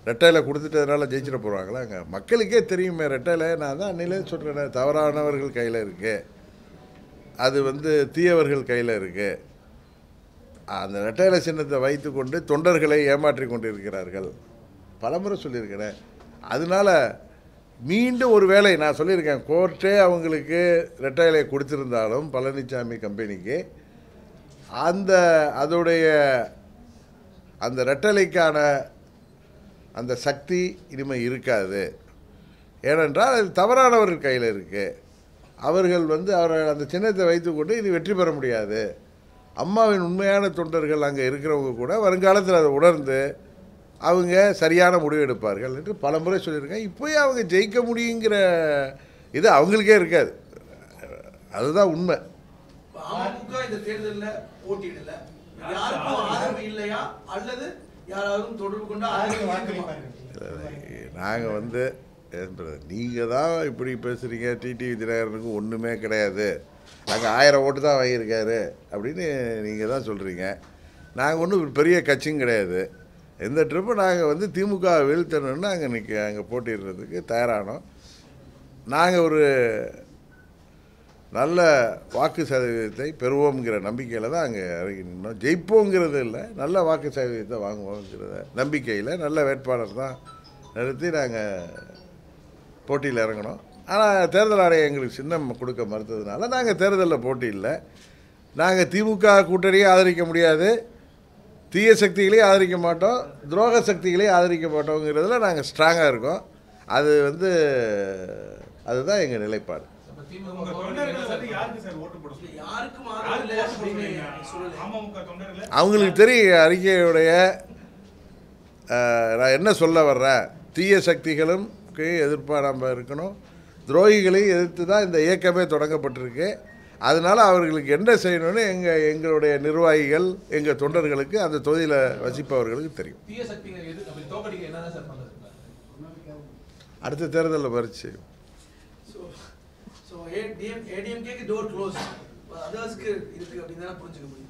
ரெட்டையில கொடுத்துட்டதுனால ஜெயிச்சிட போகிறாங்களாங்க மக்களுக்கே தெரியுமே ரெட்டையில நான் தான் அன்னையிலே சொல்கிறேன் தவறானவர்கள் கையில் இருக்கு அது வந்து தீயவர்கள் கையில் இருக்கு அந்த ரெட்டையில சின்னத்தை வைத்துக்கொண்டு தொண்டர்களை ஏமாற்றி கொண்டு இருக்கிறார்கள் பலமுறை சொல்லியிருக்கிறேன் அதனால மீண்டும் ஒரு வேளை நான் சொல்லியிருக்கேன் கோர்ட்டே அவங்களுக்கு ரெட்டையிலை கொடுத்திருந்தாலும் பழனிசாமி கம்பெனிக்கு அந்த அதோடைய அந்த ரெட்டலைக்கான அந்த சக்தி இனிமேல் இருக்காது ஏனென்றால் அது தவறானவர்கள் கையில் இருக்குது அவர்கள் வந்து அவர்கள் அந்த சின்னத்தை வைத்துக்கொண்டு இது வெற்றி பெற முடியாது அம்மாவின் உண்மையான தொண்டர்கள் அங்கே இருக்கிறவங்க கூட வருங்காலத்தில் அதை உணர்ந்து அவங்க சரியான முடிவு எடுப்பார்கள் என்று பலமுறை சொல்லியிருக்கேன் இப்போயே அவங்க ஜெயிக்க முடியுங்கிற இது அவங்களுக்கே இருக்காது அதுதான் உண்மை அமமுக இந்த தேர்தல்ல போட்டியிடல யாருக்கும் ஆதரவு இல்லையா அல்லது யாராவது தொடர்பு கொண்டு ஆதரவு இருக்குமா நாங்கள் வந்து நீங்கள் தான் இப்படி பேசுகிறீங்க டிடிவி தினகரனுக்கு ஒன்றுமே கிடையாது நாங்கள் ஆயிரம் ஓட்டு தான் வாங்கியிருக்காரு அப்படின்னு நீங்கள் தான் சொல்கிறீங்க நாங்கள் ஒன்றும் பெரிய கட்சியும் கிடையாது இந்த ட்ரிப்பு நாங்கள் வந்து திமுக வீழ்த்தணும்னு அங்கே நிற்க அங்கே போட்டிடுறதுக்கு தயாரானோம் நாங்கள் ஒரு நல்ல வாக்கு சதவீதத்தை பெறுவோங்கிற நம்பிக்கையில் தான் அங்கே இறங்கி நின்னோம் ஜெயிப்போங்கிறது இல்லை நல்ல வாக்கு சதவீதத்தை வாங்குவோங்கிறத நம்பிக்கையில் நல்ல வேட்பாளர் தான் நிறுத்தி நாங்கள் போட்டியில் இறங்கினோம் ஆனால் தேர்தல் ஆணையம் எங்களுக்கு சின்னம் கொடுக்க மறுத்ததுனால நாங்கள் தேர்தலில் போட்டி இல்லை நாங்கள் திமுக கூட்டணியை ஆதரிக்க முடியாது தீய சக்திகளையும் ஆதரிக்க மாட்டோம் துரோக சக்திகளையும் ஆதரிக்க மாட்டோங்கிறதுல நாங்கள் ஸ்ட்ராங்காக இருக்கோம் அது வந்து அதுதான் எங்கள் நிலைப்பாடு அப்ப திமுக உங்க போராட்டம் தொண்டர்கள் என்ன சார் வந்து யாருக்கு சார் ஓட்டு போட சொல்றீங்க? யாருக்கும் யாருக்கு ஆதரவு இல்லை ஓட்டு போட அப்படின்னு சொல்றீங்க? சொல்லல அமமுக தொண்டர்களே அவங்களுக்கு தெரியும் அறிக்கையுடைய அஹ், நான் என்ன சொல்ல வர்றேன் தீய சக்திகளும் எதிர்ப்பாக நம்ம இருக்கணும் துரோகிகளையும் எதிர்த்து தான் இந்த இயக்கமே தொடங்கப்பட்டிருக்கு அதனால் அவர்களுக்கு என்ன செய்யணும்னு எங்கள் எங்களுடைய நிர்வாகிகள் எங்கள் தொண்டர்களுக்கு அந்த தொகுதியில் வசிப்பவர்களுக்கு தெரியும் தீய சக்திகள் எது அப்படி தோக்கடிக்க என்னதான் சார் பண்றது அடுத்த தேர்தலில் பறிச்சு ஸோ ஸோ ஏடிஎம் ஏடிஎம்கேக்கு டோர் க்ளோஸ் அதர்ஸ்க்கு இருக்கு அப்படின்னு தானே புரிஞ்சுக்க முடியும்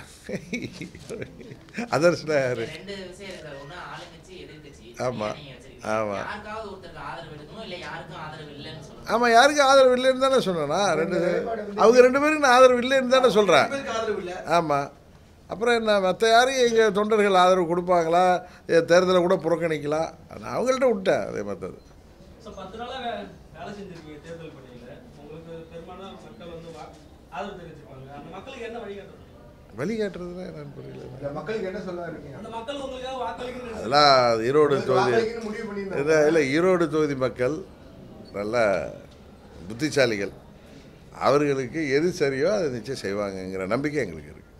அதர்ஸ்னா யார் ரெண்டு விஷயம் இருக்கு ஒண்ணு ஆளுங்கட்சி எதிர்க்கட்சி ஆமா. நீங்க வச்சிருக்கீங்க. ஆமா. யாருக்காவது ஒருத்தருக்கு ஆதரவு எடுக்கணும் இல்ல யாருக்கும் ஆதரவு இல்லைன்னு சொல்லணும் ஆமாம் யாருக்கும் ஆதரவு இல்லைன்னு தானே சொன்னேன்னா ரெண்டு அவங்க ரெண்டு பேருக்கு நான் ஆதரவு இல்லைன்னு தானே சொல்கிறேன் ரெண்டு பேருக்கு ஆதரவு இல்லை ஆமாம் அப்புறம் என்ன மற்ற யாரும் எங்கள் தொண்டர்கள் ஆதரவு கொடுப்பாங்களா எ, தேர்தலை கூட புறக்கணிக்கலாம் நான் அவங்கள்ட்ட விட்டேன் அதே மற்றது ஸோ பத்து நாளா வே- வேலை செஞ்சிருக்கீங்க தேர்தல் பணியில உங்களுக்கு பெரும்பாலான மக்கள் வந்து வா- ஆதரவு தெரிவிச்சிருப்பாங்க அந்த மக்களுக்கு என்ன வழிகாட்டுறது வழிகாட்டுறதுனா என்னன்னு புரியல இந்த மக்களுக்கு என்ன சொல்ல இருக்கீங்க அந்த மக்கள் உங்களுக்காக வாக்களிக்கணும் அதெல்லாம் ஈரோடு தொகுதி வாக்களிக்கணும்னு முடிவு பண்ணியிருந்தாங்க. இல்லை இல்லை ஈரோடு தொகுதி மக்கள் நல்ல புத்திசாலிகள் அவர்களுக்கு எது சரியோ அதை நிச்சயம் செய்வாங்கங்கிற நம்பிக்கை எங்களுக்கு இருக்குது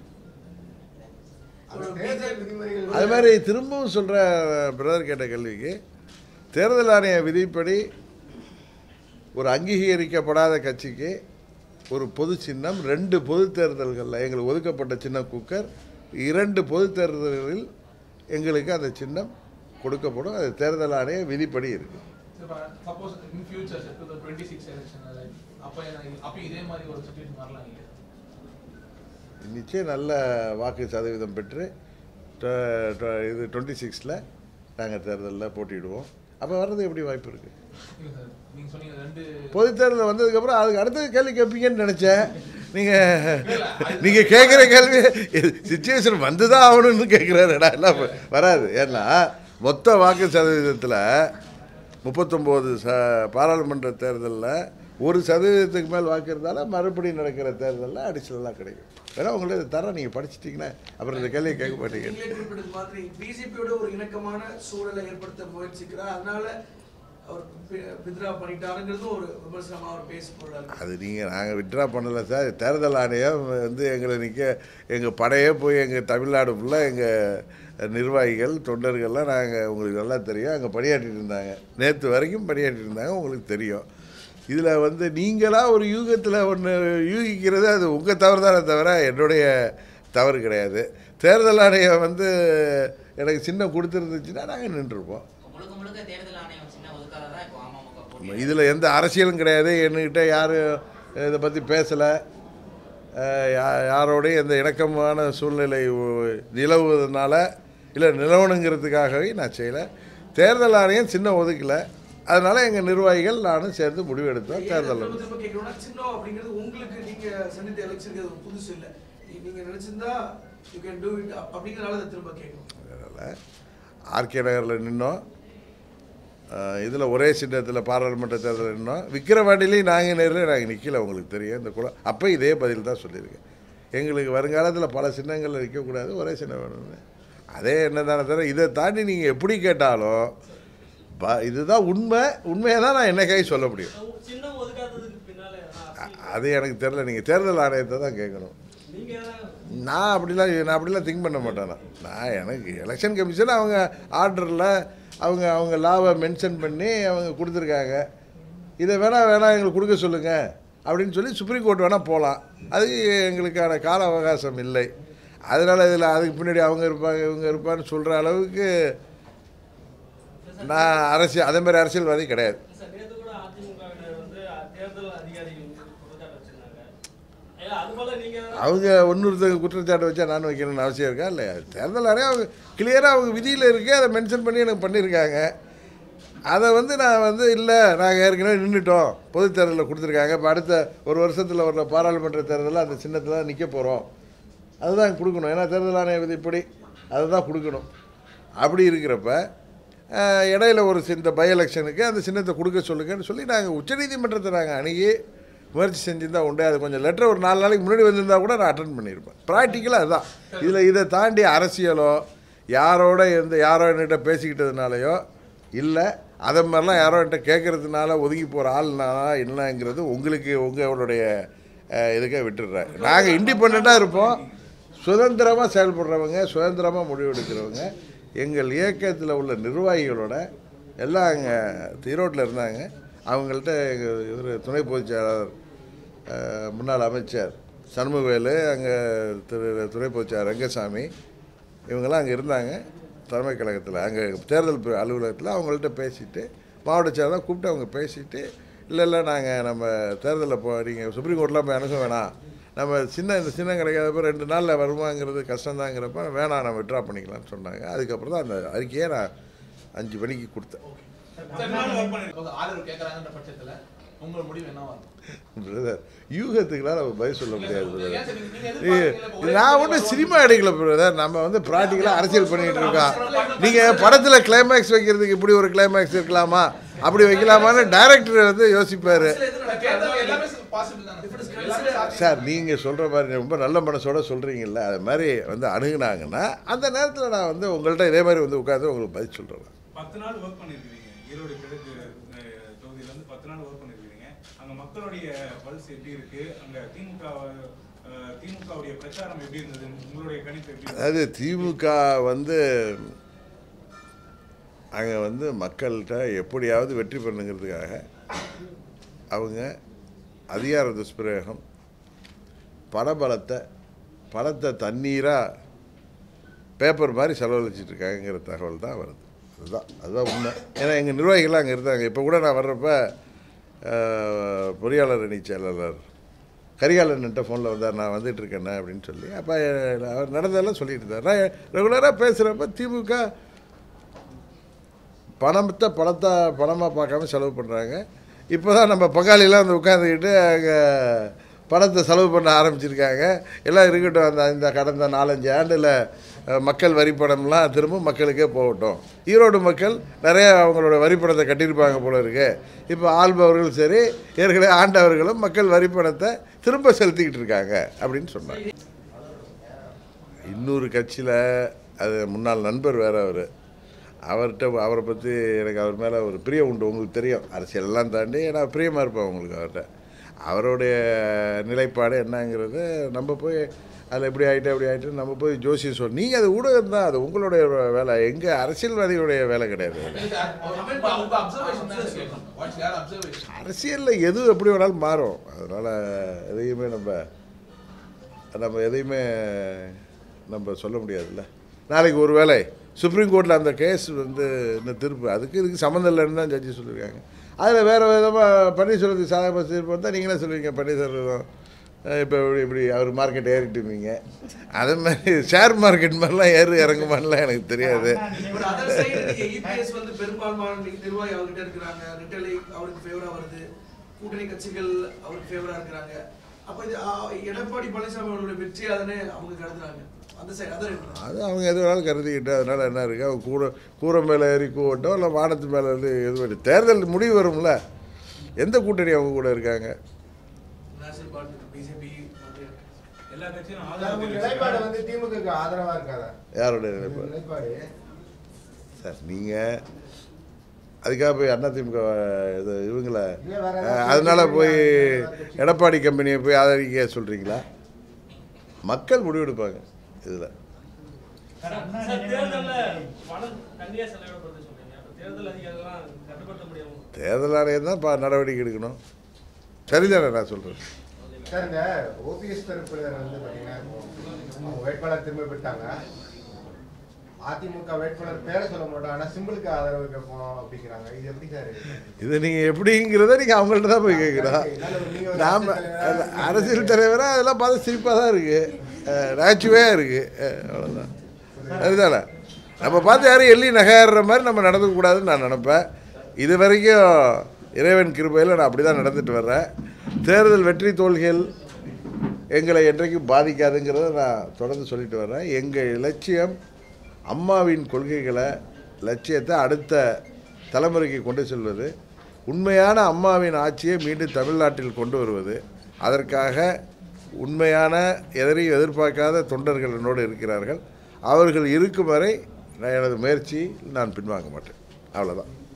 அந்த தேர்தல் விதிமுறைகள் அது மாதிரி திரும்பவும் சொல்கிற பிரதர் கேட்ட கேள்விக்கு தேர்தல் ஆணைய விதிப்படி ஒரு அங்கீகரிக்கப்படாத கட்சிக்கு ஒரு பொது சின்னம் ரெண்டு பொது தேர்தல்களில் எங்களுக்கு ஒதுக்கப்பட்ட சின்னம் குக்கர் இரண்டு பொது தேர்தல்களில் எங்களுக்கு அந்த சின்னம் கொடுக்கப்படும் அது தேர்தல் ஆணைய விதிப்படி இருக்குது suppose in future two thousand twenty six election அப்போ என்ன அப்போ இதே மாதிரி ஒரு சுச்சுவேஷன் வரலாம் இல்லையா நிச்சயம் நல்ல வாக்கு சதவீதம் பெற்று ட- ட- இது டுவெண்ட்டி சிக்ஸில் நாங்கள் தேர்தலில் போட்டியிடுவோம் அப்போ வர்றது எப்படி வாய்ப்பு இருக்குது இல்ல சார் நீங்க சொன்னீங்க ரெண்டு பொது தேர்தல் வந்ததுக்கப்புறம் அதுக்கு அடுத்த கேள்வி கேட்பீங்கன்னு நினச்சேன் நீங்கள் நீங்கள் கேட்குற கேள்வி சுச்சுவேஷன் வந்து தான் ஆகணும்னு கேட்குறாருடா எல்லாம் வராது ஏன்னா மொத்த வாக்கு சதவீதத்தில் முப்பத்தொம்போது ச பாராளுமன்ற தேர்தலில் ஒரு சதவீதத்துக்கு மேல் வாக்கு இருந்தாலும் மறுபடியும் நடக்கிற தேர்தலில் அடிஷனலாக கிடைக்கும் வேணா உங்கள்ட்ட இதை தரேன் நீங்கள் படிச்சிட்டிங்கன்னா அப்புறம் இந்த கேள்வியை கேட்க மாட்டீங்க நீங்களே குறிப்பிட்டது மாதிரி பிஜேபியோட ஒரு இணக்கமான சூழலை ஏற்படுத்த முயற்சிக்கிறார் அதனால அவர் வித்ரா பண்ணிட்டாருங்கிறதும் ஒரு விமர்சனமா அவர் பேச பொருளாக அது நீங்கள் நாங்கள் விட்ரா பண்ணலை சார் தேர்தல் ஆணையம் வந்து எங்களை நிற்க எங்கள் படையே போய் எங்கள் தமிழ்நாடு ஃபுல்லாக எங்கள் நிர்வாகிகள் தொண்டர்கள்லாம் நாங்கள் உங்களுக்கு நல்லா தெரியும் அங்கே பணியாற்றிட்டு இருந்தாங்க நேற்று வரைக்கும் பணியாற்றிட்டு இருந்தாங்க உங்களுக்கு தெரியும் இதில் வந்து நீங்களாக ஒரு யூகத்தில் ஒன்று யூகிக்கிறது அது உங்கள் தவறு தானே தவிர என்னுடைய தவறு கிடையாது தேர்தல் ஆணையம் வந்து எனக்கு சின்னம் கொடுத்துருந்துச்சுன்னா நாங்கள் நின்றுருப்போம் முழுக்க முழுக்க தேர்தல் ஆணையம் சின்ன ஒதுக்காதான் இப்போ அமமுக போட்டி இதில் எந்த அரசியலும் கிடையாது என்கிட்ட யாரும் இதை பற்றி பேசலை யாரோடையும் எந்த இணக்கமான சூழ்நிலை உ- நிலவுவதனால இல்லை நிலவணுங்கிறதுக்காகவே நான் செய்யலை தேர்தல் ஆணையம் சின்ன ஒதுக்கலை அதனால் எங்கள் நிர்வாகிகள் நானும் சேர்ந்து முடிவெடுத்தோம் ஏன் தேர்தல் திரும்ப திரும்ப கேட்கணும்னா சின்னம் அப்படிங்கிறது உங்களுக்கு நீங்க சந்தித்த எலெக்ஷனுக்கு அது புதுசு இல்லை நீ- நீங்க நினைச்சிருந்தா யூ கேன் டூ இட் அப்படிங்கிறனால அதை திரும்ப கேட்கணும் அதனால் ஆர்கே நகரில் நின்னோம் இதில் ஒரே சின்னத்தில் பாராளுமன்ற தேர்தல் நின்னோம் விக்கிரவாண்டிலையும் நாங்கள் நேரில் நாங்கள் நிற்கல உங்களுக்கு தெரியும் இந்த குளம் அப்போ இதே பதில் தான் சொல்லியிருக்கேன் எங்களுக்கு வருங்காலத்தில் பல சின்னங்களில் நிற்கக்கூடாது ஒரே சின்னம் வேணும்னு அதே என்ன தானே தவிர இதை தாண்டி நீங்கள் எப்படி கேட்டாலும் ப இதுதான் உண்மை உண்மையை தான் நான் என்னைக்காய் சொல்ல முடியும் சின்னம் ஒதுக்காததுக்கு பின்னால எதனா அ- அரசியல் அது எனக்கு தெரில நீங்கள் தேர்தல் ஆணையத்தை தான் கேட்கணும் நீங்க எதனா நான் அப்படிலாம் நான் அப்படிலாம் திங்க் பண்ண மாட்டேன் நான். நான் எனக்கு எலெக்ஷன் கமிஷன் அவங்க ஆர்டரில் அவங்க அவங்க லாவை மென்ஷன் பண்ணி அவங்க கொடுத்துருக்காங்க இதை வேணா வேணா எங்களுக்கு கொடுக்க சொல்லுங்கள் அப்படின்னு சொல்லி சுப்ரீம் கோர்ட் வேணால் போகலாம் அதுக்கு எங்களுக்கான கால அவகாசம் இல்லை அதனால் இதில் அதுக்கு பின்னாடி அவங்க இருப்பாங்க இவங்க இருப்பான்னு சொல்கிற அளவுக்கு நான் அரசியல் அதே மாதிரி அரசியல்வாதி கிடையாது சார் நேத்து கூட அதிமுகவினர் வந்து தேர்தல் அதிகாரிகள் குற்றச்சாட்டு வச்சிருந்தாங்க ஏன்னா அது போல நீங்க எதனா அவங்க ஒன்னொருத்தங்க குற்றச்சாட்டு வச்சா நான் வைக்கணும்னு அவசியம் இருக்கா இல்லையா தேர்தல் ஆணையம் அவங்க கிளியராக அவங்க விதியில் இருக்கு அதை மென்ஷன் பண்ணி எனக்கு பண்ணியிருக்காங்க அதை வந்து நான் வந்து இல்லை நாங்கள் ஏற்கனவே நின்றுட்டோம் பொது தேர்தலில் கொடுத்துருக்காங்க இப்போ அடுத்த ஒரு வருஷத்தில் வர்ற பாராளுமன்ற தேர்தலில் அந்த சின்னத்தில் நிற்க போகிறோம் அதுதான் கொடுக்கணும் ஏன்னா தேர்தல் ஆணைய விதிப்படி அதை தான் கொடுக்கணும் அப்படி இருக்கிறப்ப அஹ், இடையில ஒரு சி- இந்த பை எலெக்ஷனுக்கு அந்த சின்னத்தை கொடுக்க சொல்லுங்கன்னு சொல்லி நாங்கள் உச்சநீதிமன்றத்தை நாங்கள் அணுகி முயற்சி செஞ்சுருந்தா உண்டு அது கொஞ்சம் லெட்டர் ஒரு நாலு நாளைக்கு முன்னாடி வந்திருந்தா கூட நான் அட்டன் பண்ணியிருப்பேன் ப்ராக்டிக்கலாக அதுதான் இதில் இதை தாண்டி அரசியலோ யாரோட எந்த யாரோ என்கிட்ட பேசிக்கிட்டதுனாலையோ இல்லை அதை மாதிரிலாம் யாரோ என்கிட்ட கேட்கறதுனால ஒதுங்கி போகிற ஆள்னா என்னங்கிறது உங்களுக்கு உங்களுடைய அஹ், இதுக்கே விட்டுடுறேன் நாங்கள் இண்டிபெண்ட்டாக இருப்போம் சுதந்திரமாக செயல்படுறவங்க சுதந்திரமாக முடிவெடுக்கிறவங்க எங்கள் இயக்கத்தில் உள்ள நிர்வாகிகளோட எல்லாம் அங்கே ஈரோட்டில் இருந்தாங்க அவங்கள்ட்ட எங்கள் இவர் துணை பொதுச் செயலாளர் அஹ், முன்னாள் அமைச்சர் சண்முகவேலு அங்கே திரு துணை பொதுச் செயலாளர் ரங்கசாமி இவங்கெல்லாம் அங்கே இருந்தாங்க தலைமை கழகத்தில் அங்கே தேர்தல் பி- அலுவலகத்தில் அவங்கள்ட்ட பேசிட்டு மாவட்ட செயலாளர் கூப்பிட்டு அவங்க பேசிட்டு இல்லை இல்லை நாங்கள் நம்ம தேர்தலில் போ நீங்கள் சுப்ரீம் கோர்ட்லாம் போய் அணுக வேணாம் நம்ம சின்ன இந்த சின்னம் கிடைக்காதப்ப ரெண்டு நாளில் வருமாங்கிறது கஷ்டம்தாங்கிறப்ப வேணாம் நம்ம விட்ரா பண்ணிக்கலாம்னு சொன்னாங்க அதுக்கப்புறம் தான் அந்த அறிக்கையை நான் அஞ்சு மணிக்கு கொடுத்தேன் ஆதரவு கேட்கறாங்கன்ற பட்சத்துல உங்களோட முடிவு என்னவா இருக்கும் பிரதர் யூகத்துக்குலாம் நம்ம பதில் சொல்ல முடியாது ஏன் பிரதர் சார் நீங்க- நீங்க இது- எதிர்பார்க்கறீங்க, இது நான் ஒன்றும் சினிமா எடுக்கல பிரதர் நம்ம வந்து ப்ராக்டிக்கலாக அரசியல் பண்ணிட்டு இருக்கோம் நீங்கள் படத்தில் கிளைமேக்ஸ் வைக்கிறதுக்கு இப்படி ஒரு கிளைமேக்ஸ் இருக்கலாமா அப்படி வைக்கலாமான்னு டைரக்டர் வந்து யோசிப்பார் தேர்தல் எல்லாமே பாசிபிள் தானே எல்லாமே சாத்தியம். சார் நீங்கள் சொல்கிற மாதிரி ரொம்ப நல்ல மனசோட சொல்கிறீங்கல்ல அது மாதிரி வந்து அணுகுனாங்கன்னா அந்த நேரத்தில் நான் வந்து உங்கள்கிட்ட இதே மாதிரி வந்து உட்காந்து உங்களுக்கு பதில் சொல்கிறேன் பத்து நாள் ஒர்க் பண்ணிருக்கீங்க ஈரோடு கிழக்கு அஹ், தொகுதியில வந்து பத்து நாள் ஒர்க் பண்ணிருக்கீங்க அங்க மக்களுடைய பல்ஸ் எப்படி இருக்கு அங்க திமுக அஹ், திமுகவுடைய பிரச்சாரம் எப்படி இருந்தது உங்களுடைய கணிப்பு எப்படி இருந்தது? அதாவது திமுக வந்து அங்கே வந்து மக்கள்கிட்ட எப்படியாவது வெற்றி பண்ணுங்கிறதுக்காக அவங்க அதிகார துஷ்பிரயோகம் பணபலத்தை பணத்தை தண்ணீராக பேப்பர் மாதிரி செலவழிச்சிட்டு இருக்காங்கிற தகவல் தான் வருது அதுதான் அதுதான் உண்மை ஏன்னா எங்கள் நிர்வாகிகள்லாம் அங்கே இருந்தாங்க இப்போ கூட நான் வர்றப்ப அஹ், பொறியாளர் அணி செயலாளர் கரிகாலன்ட்ட ஃபோனில் வந்தார் நான் வந்துட்டு இருக்கேண்ணே அப்படின்னு சொல்லி அப்போ அவர் நடந்ததெல்லாம் சொல்லிட்டு இருந்தார் நான் ரெகுலராக பேசுகிறப்ப திமுக பணத்தை பணத்தை பணமாக பார்க்காம செலவு பண்ணுறாங்க இப்போ தான் நம்ம பங்காளிலாம் வந்து உட்காந்துக்கிட்டு அங்கே பணத்தை செலவு பண்ண ஆரம்பிச்சிருக்காங்க எல்லாம் இருக்கட்டும் அந்த இந்த கடந்த நாலஞ்சு ஆண்டில் அஹ், மக்கள் வரி பணம்லாம் திரும்ப மக்களுக்கே போகட்டும் ஈரோடு மக்கள் நிறைய அவங்களோட வரி பணத்தை கட்டியிருப்பாங்க போல இருக்கு இப்போ ஆள்பவர்களும் சரி ஏற்கனவே ஆண்டவர்களும் மக்கள் வரி பணத்தை திரும்ப செலுத்திக்கிட்டு இருக்காங்க அப்படின்னு சொன்னாங்க இன்னொரு கட்சியில் அது முன்னாள் நண்பர் வேற அவர் அவர்கிட்ட அவரை பற்றி எனக்கு அவர் மேலே ஒரு பிரியம் உண்டு உங்களுக்கு தெரியும் அரசியலெல்லாம் தாண்டி நான் பிரியமாக இருப்பேன் உங்களுக்கு அவர்கிட்ட அவருடைய நிலைப்பாடு என்னங்கிறது நம்ம போய் அதில் எப்படி ஆகிட்டு அப்படி ஆகிட்டு நம்ம போய் ஜோசியம் சொல் நீங்கள் அது ஊடகம் தான் அது உங்களுடைய வேலை எங்கள் அரசியல்வாதிகளுடைய வேலை கிடையாது இல்ல சார், உங்க- உங்க observation தான் சார் கேட்கணும். What's your observation? அரசியலில் எது எப்படி வேணாலும் மாறும் அதனால் எதையுமே நம்ம நம்ம எதையுமே நம்ம சொல்ல முடியாதுல்ல நாளைக்கு ஒரு வேளை சுப்ரீம் கோர்ட்டில் அந்த கேஸ் வந்து இன்னும் திருப்பு அதுக்கு இதுக்கு சம்மந்தம் இல்லைன்னு தான் ஜட்ஜி சொல்லியிருக்காங்க அதில் வேறு விதமாக பன்னீர்செல்வத்துக்கு சாதகமாக தீர்ப்பு வந்தால் நீங்களே சொல்லுவீங்க பன்னீர்செல்வம் இப்போ இப்படி அவர் மார்க்கெட் ஏறிட்டுமீங்க அதே மாதிரி ஷேர் மார்க்கெட் மாதிரிலாம் ஏறு இறங்குமான்லாம் எனக்கு தெரியாது ஒரு அதர் சைடு நீங்க இபிஎஸ் வந்து பெரும்பான்மையான நிர்வாகி அவர்கிட்ட இருக்கிறாங்க ரிட்டலை அவருக்கு ஃபேவரா வருது கூட்டணி கட்சிகள் அவருக்கு ஃபேவரா இருக்கிறாங்க அப்ப இது ஆ, எடப்பாடி பழனிசாமி அவர்களுடைய வெற்றி அதனே அவங்க கருதுறாங்க அந்த சைடு அதை எடுக்கிறாங்க. அது அவங்க எது வேணாலும் கருதிக்கிட்டு அதனால் என்ன இருக்குது அவங்க கூரை கூரை மேலே ஏறி கூவட்டும் இல்லை வானத்து மேலே இருந்து எது வேணும் தேர்தல் முடிவு வரும்ல எந்த கூட்டணி அவங்க கூட இருக்காங்க நேஷனல் பார்ட்டி பிஜேபி எல்லா கட்சியும் சார், ஆதரவு உங்க தெரிவிச்சிருக்காங்க. நிலைப்பாடு வந்து திமுகக்கு ஆதரவா இருக்காதா யாருடைய உங்க நிலைப்பாடு நிலைப்பாடு சார் நீங்கள் அதுக்காக போய் அதிமுக இது இவங்கள இல்ல, வேற அஹ், ஏதாவது அதனால போய் வேற கட்சி. எடப்பாடி கம்பெனியை போய் ஆதரிக்க சொல்கிறீங்களா மக்கள் முடிவெடுப்பாங்க இதில் சார் தேர்தல்ல பணம் கண்டியா செலவிடப்படுது சொல்றீங்க அப்ப தேர்தல் அதிகாரிகள்லாம் கட்டுப்படுத்த முடியாம தேர்தல் ஆணையம் தான் பா நடவடிக்கை எடுக்கணும் சரிதானே நான் சொல்கிறேன் சார் இந்த ஓபிஎஸ் தரப்பினர் வந்து பாத்தீங்கன்னா அவங்க வேட்பாளர் திரும்ப பெற்றாங்க அதிமுக வேட்பாளர் பேரை சொல்ல மாட்டோம் ஆனா சிம்பிளுக்கு ஆதரவு கேட்போம் அப்படிங்கிறாங்க இது எப்படி சார் இருக்கு? இது நீங்கள் எப்படிங்கிறத நீங்கள் அவங்கள்ட்ட தான் போய் கேட்குறோம் நீங்க ஒரு நாம் அரசியல் தலைவரா அரசியல் தலைவராக அதெல்லாம் பார்த்து சிரிப்பாக தான் இருக்குது நகைச்சுவையாக இருக்குது அவ்வளோதான் அதுதானே நம்ம பார்த்து யாரும் எள்ளி நகையாடுற மாதிரி நம்ம நடந்துக்கக்கூடாதுன்னு நான் நினப்பேன் இது வரைக்கும் இறைவன் கிருபையில் நான் அப்படி தான் நடந்துட்டு வர்றேன் தேர்தல் வெற்றி தோல்விகள் எங்களை என்றைக்கும் பாதிக்காதுங்கிறத நான் தொடர்ந்து சொல்லிட்டு வர்றேன் எங்கள் இலட்சியம் அம்மாவின் கொள்கைகளை லட்சியத்தை அடுத்த தலைமுறைக்கு கொண்டு செல்வது உண்மையான அம்மாவின் ஆட்சியை மீண்டும் தமிழ்நாட்டில் கொண்டு வருவது அதற்காக உண்மையான எதரையும் எதிர்பார்க்காத தொண்டர்கள் என்னோடு இருக்கிறார்கள் அவர்கள் இருக்கும் வரை நான் எனது முயற்சி நான் பின்வாங்க மாட்டேன் அவ்வளோதான்